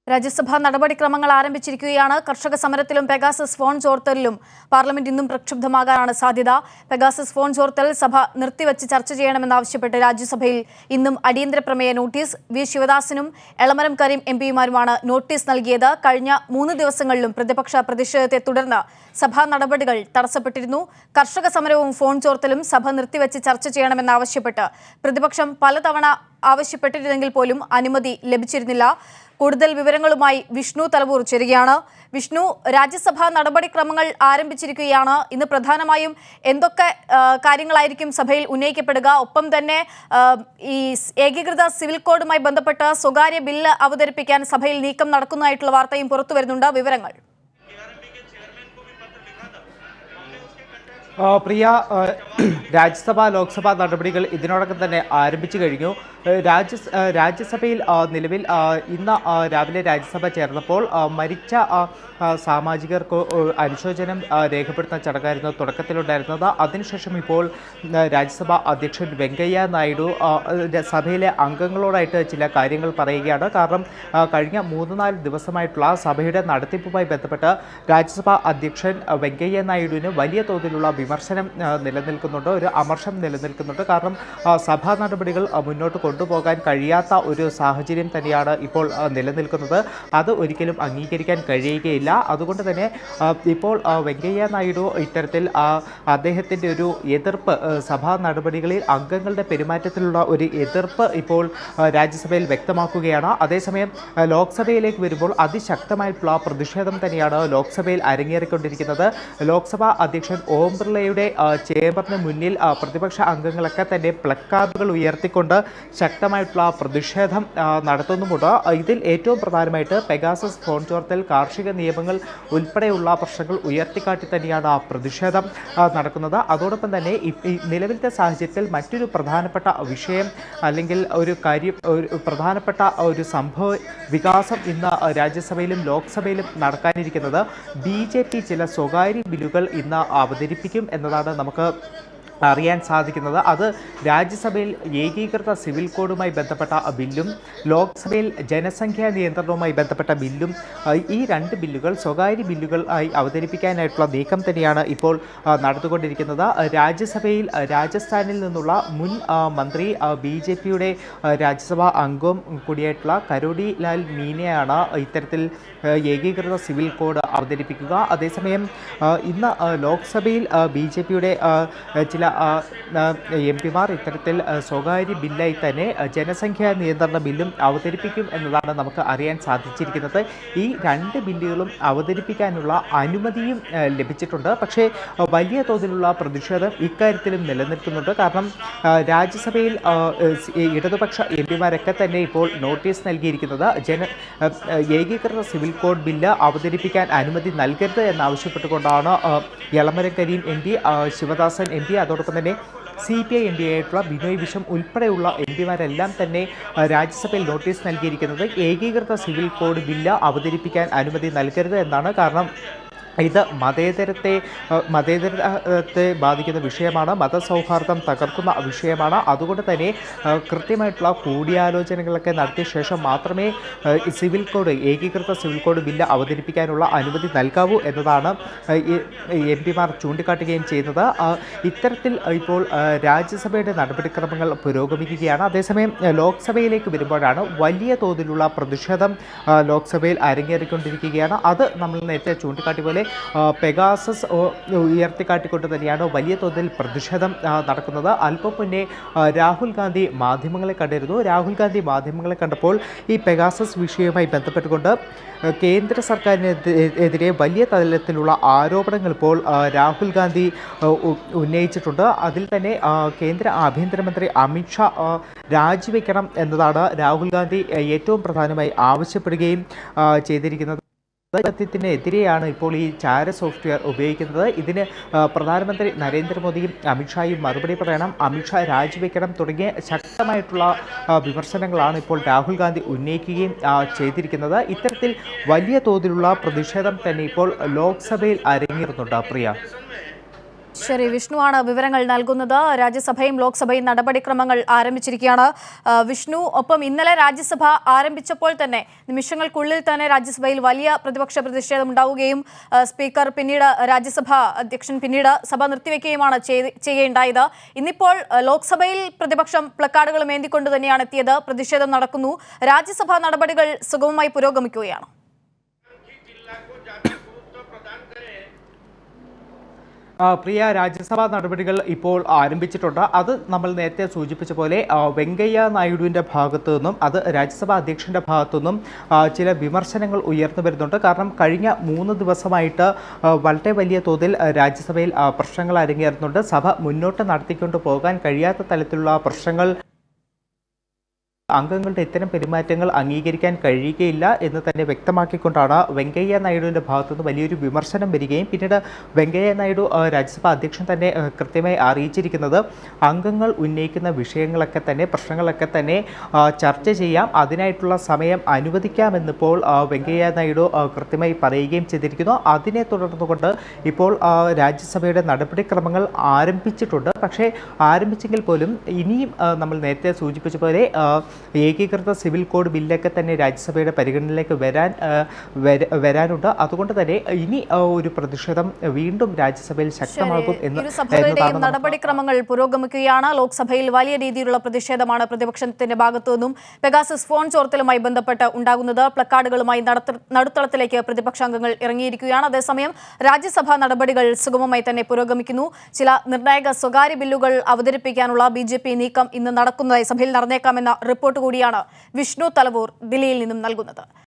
രാജ്യസഭാ നടപടിക്രമങ്ങൾ ആരംഭിച്ചിരിക്കുകയാണ് കർഷക സമരത്തിലും പെഗാസസ് ഫോൺ ചോർത്തലിലും പാർലമെന്റ് ഇന്നും പ്രക്ഷുബ്ധമാകാനാണ് സാധ്യത പെഗാസസ് ഫോൺ ചോർത്തൽ സഭ നിർത്തിവച്ച് ചർച്ച ചെയ്യണമെന്നാവശ്യപ്പെട്ട് രാജ്യസഭയിൽ ഇന്നും അടിയന്തര പ്രമേയ നോട്ടീസ് വി ശിവദാസനും എളമരം കരീം എം പിമാരുമാണ് നോട്ടീസ് നൽകിയത് കഴിഞ്ഞ മൂന്ന് ദിവസങ്ങളിലും പ്രതിപക്ഷ പ്രതിഷേധത്തെ തുടർന്ന് സഭാ നടപടികൾ തടസ്സപ്പെട്ടിരുന്നു കർഷക സമരവും ഫോൺ ചോർത്തലും സഭ നിർത്തിവച്ച് ചർച്ച ചെയ്യണമെന്നാവശ്യപ്പെട്ട് പ്രതിപക്ഷം പലതവണ ആവശ്യപ്പെട്ടിരുന്നെങ്കിൽ പോലും അനുമതി ലഭിച്ചിരുന്നില്ല കൂടുതൽ വിവരങ്ങളുമായി വിഷ്ണു തലവൂർ ചേരുകയാണ് വിഷ്ണു രാജ്യസഭാ നടപടിക്രമങ്ങൾ ആരംഭിച്ചിരിക്കുകയാണ് ഇന്ന് പ്രധാനമായും എന്തൊക്കെ ആ, കാര്യങ്ങളായിരിക്കും സഭയിൽ ഉന്നയിക്കപ്പെടുക ഒപ്പം തന്നെ ആ, ഈ സ് ഏകീകൃത സിവിൽ കോഡുമായി ബന്ധപ്പെട്ട് സ്വകാര്യ ബില്ല് അവതരിപ്പിക്കാൻ സഭയിൽ നീക്കം നടക്കുന്നതായിട്ടുള്ള വാർത്തയും പുറത്തു വരുന്നുണ്ട് വിവരങ്ങൾ ആ, പ്രിയ ആ, രാജ്യസഭ ലോക്സഭാ നടപടികൾ ഇതിനോടകം തന്നെ ആരംഭിച്ചു കഴിഞ്ഞു ഏ, രാജ്യ ആ, രാജ്യസഭയിൽ ആ, നിലവിൽ ആ, ഇന്ന് ആ, രാവിലെ രാജ്യസഭ ചേർന്നപ്പോൾ ആ, മരിച്ച ആ, ആ, സാമാജികർക്ക് ഓ, അനുശോചനം ആ, രേഖപ്പെടുത്തുന്ന ചടങ്ങായിരുന്നു തുടക്കത്തിലുണ്ടായിരുന്നത് അതിനുശേഷം ഇപ്പോൾ ഉം, രാജ്യസഭ അധ്യക്ഷൻ വെങ്കയ്യ നായിഡു ആ, ര- സഭയിലെ അംഗങ്ങളോടായിട്ട് ചില കാര്യങ്ങൾ പറയുകയാണ് കാരണം ആ, കഴിഞ്ഞ മൂന്ന് നാല് ദിവസമായിട്ടുള്ള സഭയുടെ നടത്തിപ്പുമായി ബന്ധപ്പെട്ട് രാജ്യസഭാ അധ്യക്ഷൻ ആ, വെങ്കയ്യ നായിഡുവിന് വലിയ തോതിലുള്ള വിമർശനം ആ, നിലനിൽക്കുന്നുണ്ട് ഒരു അമർഷം നിലനിൽക്കുന്നുണ്ട് കാരണം ആ, സഭാ നടപടികൾ ആ, മുന്നോട്ട് കൊണ്ടുപോകാൻ കഴിയാത്ത ഒരു സാഹചര്യം തന്നെയാണ് ഇപ്പോൾ ആ, നിലനിൽക്കുന്നത് അത് ഒരിക്കലും അംഗീകരിക്കാൻ കഴിയുകയില്ല അതുകൊണ്ട് തന്നെ ആ, ഇപ്പോൾ ആ, വെങ്കയ്യ നായിഡു ഇത്തരത്തിൽ ആ, അദ്ദേഹത്തിൻ്റെ ഒരു എതിർപ്പ് ആ, സഭാ നടപടികളിൽ അംഗങ്ങളുടെ പെരുമാറ്റത്തിലുള്ള ഒരു എതിർപ്പ് ഇപ്പോൾ ആ, രാജ്യസഭയിൽ വ്യക്തമാക്കുകയാണ് അതേസമയം ആ, ലോക്സഭയിലേക്ക് വരുമ്പോൾ അതിശക്തമായിട്ടുള്ള പ്രതിഷേധം തന്നെയാണ് ലോക്സഭയിൽ അരങ്ങേറിക്കൊണ്ടിരിക്കുന്നത് ലോക്സഭാ അധ്യക്ഷൻ ഓം ബിർളയുടെ ആ, ചേംബറിന് മുന്നിൽ ആ, പ്രതിപക്ഷ അംഗങ്ങളൊക്കെ തന്നെ പ്ലക്കാർഡുകൾ ഉയർത്തിക്കൊണ്ട് ശക്തമായിട്ടുള്ള പ്രതിഷേധം ആ, നടത്തുന്നുമുണ്ട് ആ, ഇതിൽ ഏറ്റവും പ്രധാനമായിട്ട് പെഗാസസ് ഫോൺ ചോർത്തൽ കാർഷിക നിയമങ്ങൾ ഉൾപ്പെടെയുള്ള പ്രശ്നങ്ങൾ ഉയർത്തിക്കാട്ടി തന്നെയാണ് ആ പ്രതിഷേധം ആ, നടക്കുന്നത് അതോടൊപ്പം തന്നെ ഈ ഈ നിലവിലത്തെ സാഹചര്യത്തിൽ മറ്റൊരു പ്രധാനപ്പെട്ട വിഷയം അല്ലെങ്കിൽ ഒരു കാര്യം ഒരു പ്രധാനപ്പെട്ട ഒരു സംഭവ വികാസം ഇന്ന് രാജ്യസഭയിലും ലോക്സഭയിലും നടക്കാനിരിക്കുന്നത് ബി ജെ പി ചില സ്വകാര്യ ബില്ലുകൾ ഇന്ന് അവതരിപ്പിക്കും എന്നതാണ് നമുക്ക് അറിയാൻ സാധിക്കുന്നത് അത് രാജ്യസഭയിൽ ഏകീകൃത സിവിൽ കോഡുമായി ബന്ധപ്പെട്ട ബില്ലും ലോക്സഭയിൽ ജനസംഖ്യാ നിയന്ത്രണവുമായി ബന്ധപ്പെട്ട ബില്ലും ആ, ഈ രണ്ട് ബില്ലുകൾ സ്വകാര്യ ബില്ലുകൾ ആയി അവതരിപ്പിക്കാനായിട്ടുള്ള നീക്കം തന്നെയാണ് ഇപ്പോൾ ആ, നടന്നുകൊണ്ടിരിക്കുന്നത് ആ, രാജ്യസഭയിൽ ആ, രാജസ്ഥാനിൽ നിന്നുള്ള മുൻ ആ, മന്ത്രി ബി ജെ പിയുടെ രാജ്യസഭാ അംഗവും കൂടിയായിട്ടുള്ള കരോടി ലാൽ മീനയാണ് ഇത്തരത്തിൽ ആ, ഏകീകൃത സിവിൽ കോഡ് അവതരിപ്പിക്കുക അതേസമയം ആ, ഇന്ന് ആ, ലോക്സഭയിൽ ബി ജെ പിയുടെ ചില എം പിമാർ ഇത്തരത്തിൽ ആ, സ്വകാര്യ ബില്ലായി തന്നെ ആ, ജനസംഖ്യാ നിയന്ത്രണ ബില്ലും അവതരിപ്പിക്കും എന്നതാണ് നമുക്ക് അറിയാൻ സാധിച്ചിരിക്കുന്നത് ഈ രണ്ട് ബില്ലുകളും അവതരിപ്പിക്കാനുള്ള അനുമതിയും ആ, ലഭിച്ചിട്ടുണ്ട് പക്ഷേ ആ, വലിയ തോതിലുള്ള പ്രതിഷേധം ഇക്കാര്യത്തിലും നിലനിൽക്കുന്നുണ്ട് കാരണം ആ, രാജ്യസഭയിൽ ആ, സ് ഈ ഇടതുപക്ഷ എം പിമാരൊക്കെ തന്നെ ഇപ്പോൾ നോട്ടീസ് നൽകിയിരിക്കുന്നത് ജന ആ, ആ, ഏകീകൃത സിവിൽ കോഡ് ബില്ല് അവതരിപ്പിക്കാൻ അനുമതി നൽകരുത് എന്നാവശ്യപ്പെട്ടുകൊണ്ടാണ് ആ, Elamaram Kareem M P Sivadasan M P അതോടൊപ്പം തന്നെ C P I M P ആയിട്ടുള്ള ബിനോയ് വിശ്വം ഉൾപ്പെടെയുള്ള എം പിമാരെല്ലാം തന്നെ ആ, രാജ്യസഭയിൽ നോട്ടീസ് നൽകിയിരിക്കുന്നത് ഏകീകൃത സിവിൽ കോഡ് ബില്ല് അവതരിപ്പിക്കാൻ അനുമതി നൽകരുത് എന്നാണ് കാരണം ഇത് മതേതരത്തെ ആ, മതേതരത്തെ ബാധിക്കുന്ന വിഷയമാണ് മതസൗഹാർദ്ദം തകർക്കുന്ന വിഷയമാണ് അതുകൊണ്ട് തന്നെ ആ, കൃത്യമായിട്ടുള്ള കൂടിയാലോചനകളൊക്കെ നടത്തിയ ശേഷം മാത്രമേ ആ, ഈ സിവിൽ കോഡ് ഏകീകൃത സിവിൽ കോഡ് ബില്ല് അവതരിപ്പിക്കാനുള്ള അനുമതി നൽകാവൂ എന്നതാണ് ആ, ഈ എം പിമാർ ചൂണ്ടിക്കാട്ടുകയും ചെയ്യുന്നത് ആ, ഇത്തരത്തിൽ ഇപ്പോൾ ആ, രാജ്യസഭയുടെ നടപടിക്രമങ്ങൾ പുരോഗമിക്കുകയാണ് അതേസമയം ആ, ലോക്സഭയിലേക്ക് വരുമ്പോഴാണ് വലിയ തോതിലുള്ള പ്രതിഷേധം ആ, ലോക്സഭയിൽ അരങ്ങേറിക്കൊണ്ടിരിക്കുകയാണ് അത് നമ്മൾ നേരത്തെ ചൂണ്ടിക്കാട്ടിയ പോലെ ആ, പെഗാസസ് ഓ- ഉയർത്തിക്കാട്ടിക്കൊണ്ട് തന്നെയാണ് വലിയ തോതിൽ പ്രതിഷേധം ആ, നടക്കുന്നത് അല്പം മുന്നേ ആ, രാഹുൽ ഗാന്ധി മാധ്യമങ്ങളെ കണ്ടിരുന്നു രാഹുൽ ഗാന്ധി മാധ്യമങ്ങളെ കണ്ടപ്പോൾ ഈ പെഗാസസ് വിഷയവുമായി ബന്ധപ്പെട്ടുകൊണ്ട് ആ, കേന്ദ്ര സർക്കാരിനെതിരെ വലിയ തലത്തിലുള്ള ആരോപണങ്ങൾ ഇപ്പോൾ ആ, രാഹുൽ ഗാന്ധി ആ, ഉ- ഉന്നയിച്ചിട്ടുണ്ട് അതിൽ തന്നെ ആ, കേന്ദ്ര ആഭ്യന്തരമന്ത്രി അമിത്ഷാ ആ, രാജിവെക്കണം എന്നതാണ് രാഹുൽ ഗാന്ധി ആ, ഏറ്റവും പ്രധാനമായി ആവശ്യപ്പെടുകയും ആ, ചെയ്തിരിക്കുന്നത് സത്യത്തിനെതിരെയാണ് ഇപ്പോൾ ഈ ചാര സോഫ്റ്റ്വെയർ ഉപയോഗിക്കുന്നത് ഇതിന് ആ, പ്രധാനമന്ത്രി നരേന്ദ്രമോദിയും അമിത്ഷായും മറുപടി പറയണം അമിത്ഷാ രാജിവെക്കണം തുടങ്ങിയ ശക്തമായിട്ടുള്ള ആ, വിമർശനങ്ങളാണ് ഇപ്പോൾ രാഹുൽ ഗാന്ധി ഉന്നയിക്കുകയും ആ, ചെയ്തിരിക്കുന്നത് ഇത്തരത്തിൽ വലിയ തോതിലുള്ള പ്രതിഷേധം തന്നെ ഇപ്പോൾ ലോക്സഭയിൽ അരങ്ങേറുന്നുണ്ട് പ്രിയ ശരി വിഷ്ണുവാണ് വിവരങ്ങൾ നൽകുന്നത് രാജ്യസഭയും ലോക്സഭയും നടപടിക്രമങ്ങൾ ആരംഭിച്ചിരിക്കുകയാണ് ആ, വിഷ്ണു ഒപ്പം ഇന്നലെ രാജ്യസഭ ആരംഭിച്ചപ്പോൾ തന്നെ നിമിഷങ്ങൾക്കുള്ളിൽ തന്നെ രാജ്യസഭയിൽ വലിയ പ്രതിപക്ഷ പ്രതിഷേധം ഉണ്ടാവുകയും ആ, സ്പീക്കർ പിന്നീട് രാജ്യസഭ അധ്യക്ഷൻ പിന്നീട് സഭ നിർത്തിവെക്കുകയുമാണ് ചെയ്ത് ചെയ്യുകയുണ്ടായത് ഇന്നിപ്പോൾ ആ, ലോക്സഭയിൽ പ്രതിപക്ഷം പ്ലക്കാർഡുകളും ഏന്തിക്കൊണ്ട് തന്നെയാണ് എത്തിയത് പ്രതിഷേധം നടക്കുന്നു രാജ്യസഭാ നടപടികൾ സുഗമമായി പുരോഗമിക്കുകയാണ് ആ, പ്രിയ രാജ്യസഭാ നടപടികൾ ഇപ്പോൾ ആരംഭിച്ചിട്ടുണ്ട് അത് നമ്മൾ നേരത്തെ സൂചിപ്പിച്ച പോലെ ആ, വെങ്കയ്യ നായിഡുവിൻ്റെ ഭാഗത്തു നിന്നും അത് രാജ്യസഭാ അധ്യക്ഷൻ്റെ ഭാഗത്തു നിന്നും ആ, ചില വിമർശനങ്ങൾ ഉയർന്നു വരുന്നുണ്ട് കാരണം കഴിഞ്ഞ മൂന്ന് ദിവസമായിട്ട് ആ, വളരെ വലിയ തോതിൽ ആ, രാജ്യസഭയിൽ ആ, പ്രശ്നങ്ങൾ അരങ്ങേറുന്നുണ്ട് സഭ മുന്നോട്ട് നടത്തിക്കൊണ്ട് പോകാൻ കഴിയാത്ത തലത്തിലുള്ള പ്രശ്നങ്ങൾ അംഗങ്ങളുടെ ഇത്തരം പെരുമാറ്റങ്ങൾ അംഗീകരിക്കാൻ കഴിയുകയില്ല എന്ന് തന്നെ വ്യക്തമാക്കിക്കൊണ്ടാണ് വെങ്കയ്യ നായിഡുവിൻ്റെ ഭാഗത്തുനിന്ന് വലിയൊരു വിമർശനം വരികയും പിന്നീട് വെങ്കയ്യ നായിഡു ആ, രാജ്യസഭാ അധ്യക്ഷൻ തന്നെ ആ, കൃത്യമായി അറിയിച്ചിരിക്കുന്നത് അംഗങ്ങൾ ഉന്നയിക്കുന്ന വിഷയങ്ങളൊക്കെ തന്നെ പ്രശ്നങ്ങളൊക്കെ തന്നെ ആ, ചർച്ച ചെയ്യാം അതിനായിട്ടുള്ള സമയം അനുവദിക്കാമെന്നിപ്പോൾ ആ, വെങ്കയ്യ നായിഡു ആ, കൃത്യമായി പറയുകയും ചെയ്തിരിക്കുന്നു അതിനെ തുടർന്നുകൊണ്ട് ഇപ്പോൾ ആ, രാജ്യസഭയുടെ നടപടിക്രമങ്ങൾ ആരംഭിച്ചിട്ടുണ്ട് പക്ഷേ ആരംഭിച്ചെങ്കിൽ പോലും ഇനിയും ആ, നമ്മൾ നേരത്തെ സൂചിപ്പിച്ച പോലെ ആ, ഏകീകൃത സിവിൽ കോഡ് ബില്ലൊക്കെ തന്നെ രാജ്യസഭയുടെ പരിഗണനയിലേക്ക് വരാൻ ആ, വര- വരാനുണ്ട് അതുകൊണ്ട് തന്നെ ഇനി ആ, ഒരു പ്രതിഷേധം വീണ്ടും രാജ്യസഭയിൽ ശക്തമാകും എന്ന് ഇരു സഭകളുടെയും എന്നതാണ് നമുക്ക് നടപടിക്രമങ്ങൾ പുരോഗമിക്കുകയാണ് ലോക്സഭയിൽ വലിയ രീതിയിലുള്ള പ്രതിഷേധമാണ് പ്രതിപക്ഷത്തിന്റെ ഭാഗത്തു നിന്നും പെഗാസസ് ഫോൺ ചോർത്തലുമായി ബന്ധപ്പെട്ട് ഉണ്ടാകുന്നത് പ്ലക്കാർഡുകളുമായി നടത്ത- നടുത്തളത്തിലേക്ക് പ്രതിപക്ഷാംഗങ്ങൾ ഇറങ്ങിയിരിക്കുകയാണ് അതേസമയം രാജ്യസഭാ നടപടികൾ സുഗമമായി തന്നെ പുരോഗമിക്കുന്നു ചില നിർണായക സ്വകാര്യ ബില്ലുകൾ അവതരിപ്പിക്കാനുള്ള ബി ജെ പി നീക്കം ഇന്ന് നടക്കുന്നതായി സഭയിൽ നടന്നേക്കാമെന്ന റിപ്പോർട്ട് കൂടിയാണ് വിഷ്ണു തലവൂർ ദില്ലിയിൽ നിന്നും നൽകുന്നത്